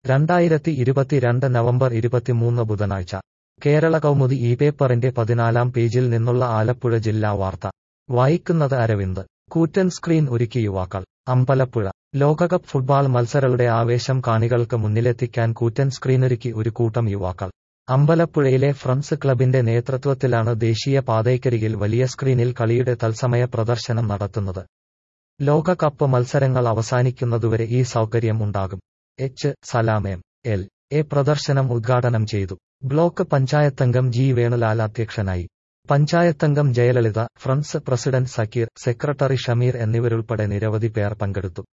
രണ്ടായിരത്തി ഇരുപത്തിരണ്ട് നവംബർ ഇരുപത്തിമൂന്ന് ബുധനാഴ്ച കേരള കൗമുദി ഈ പേപ്പറിന്റെ പതിനാലാം പേജിൽ നിന്നുള്ള ആലപ്പുഴ ജില്ലാ വാർത്ത വായിക്കുന്നത് അരവിന്ദ് കൂറ്റൻ സ്ക്രീൻ ഒരുക്കി യുവാക്കൾ അമ്പലപ്പുഴ ലോകകപ്പ് ഫുട്ബോൾ മത്സരങ്ങളുടെ ആവേശം കാണികൾക്ക് മുന്നിലെത്തിക്കാൻ കൂറ്റൻ സ്ക്രീനൊരുക്കി ഒരു കൂട്ടം യുവാക്കൾ അമ്പലപ്പുഴയിലെ ഫ്രണ്ട്സ് ക്ലബിന്റെ നേതൃത്വത്തിലാണ് ദേശീയ പാതയ്ക്കരികിൽ വലിയ സ്ക്രീനിൽ കളിയുടെ തത്സമയ പ്രദർശനം നടത്തുന്നത് ലോകകപ്പ് മത്സരങ്ങൾ അവസാനിക്കുന്നതുവരെ ഈ സൗകര്യം ഉണ്ടാകും H Salam M L A പ്രദർശനം ഉദ്ഘാടനം ചെയ്തു ബ്ലോക്ക് പഞ്ചായത്തംഗം ജി വേണുലാൽ അധ്യക്ഷനായി പഞ്ചായത്തംഗം Jayalalitha friends president Sakkeer secretary Shameer എന്നിവരുൾപ്പെടെ നിരവധി പേർ പങ്കെടുത്തു